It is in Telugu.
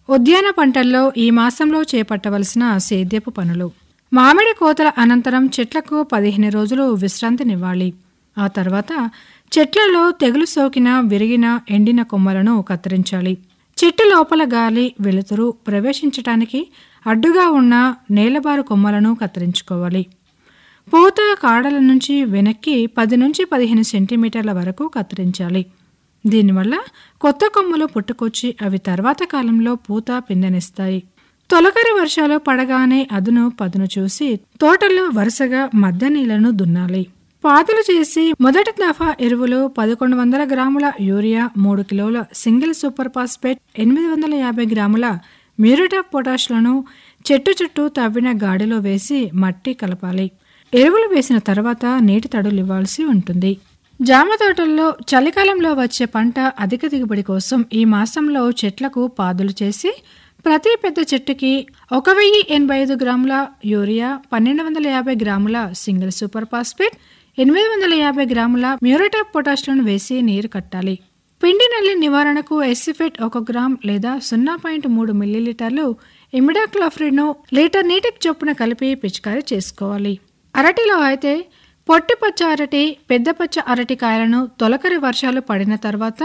ఉద్యాన పంటల్లో ఈ మాసంలో చేపట్టవలసిన సేద్యపు పనులు మామిడి కోతల అనంతరం చెట్లకు పదిహేను రోజులు విశ్రాంతినివ్వాలి ఆ తర్వాత చెట్లలో తెగులు సోకిన విరిగిన ఎండిన కొమ్మలను కత్తిరించాలి చెట్టు లోపల గాలి వెలుతురు ప్రవేశించటానికి అడ్డుగా ఉన్న నేలబారు కొమ్మలను కత్తిరించుకోవాలి పూత కాడల నుంచి వెనక్కి పది నుంచి పదిహేను సెంటీమీటర్ల వరకు కత్తిరించాలి దీనివల్ల కొత్త కొమ్మలు పుట్టుకొచ్చి అవి తర్వాత కాలంలో పూత పిందెనిస్తాయి తొలకరి వర్షాలు పడగానే అదును పదును చూసి తోటలో వరుసగా మధ్య నీళ్లను దున్నాలి పాదులు చేసి మొదటి దఫా ఎరువులు పదకొండు వందల గ్రాముల యూరియా మూడు కిలోల సింగిల్ సూపర్ ఫాస్ఫేట్ ఎనిమిది వందల యాభై గ్రాముల మ్యూరేట్ ఆఫ్ పొటాష్లను చెట్టు చుట్టూ తవ్విన గాడిలో వేసి మట్టి కలపాలి ఎరువులు వేసిన తర్వాత నీటి తడులు ఇవ్వాల్సి ఉంటుంది జామ తోటల్లో చలికాలంలో వచ్చే పంట అధిక దిగుబడి కోసం ఈ మాసంలో చెట్లకు పాదులు చేసి ప్రతి పెద్ద చెట్టుకి ఒక వెయ్యి ఎనభై ఐదు గ్రాముల యూరియా పన్నెండు వందల యాభై గ్రాముల సింగిల్ సూపర్ ఫాస్ఫేట్ ఎనిమిది వందల యాభై గ్రాముల మ్యూరేట్ ఆఫ్ పొటాష్లను వేసి నీరు కట్టాలి పిండి నల్లి నివారణకు ఎస్సిఫెట్ ఒక గ్రామ్ లేదా సున్నా పాయింట్ మూడు మిల్లీలీటర్లు ఇమిడాక్లోఫ్రిడ్ను లీటర్ నీటికి చొప్పున కలిపి పిచికారీ చేసుకోవాలి అరటిలో అయితే పొట్టి పచ్చ అరటి పెద్ద పచ్చ అరటి కాయలను తొలకరి వర్షాలు పడిన తర్వాత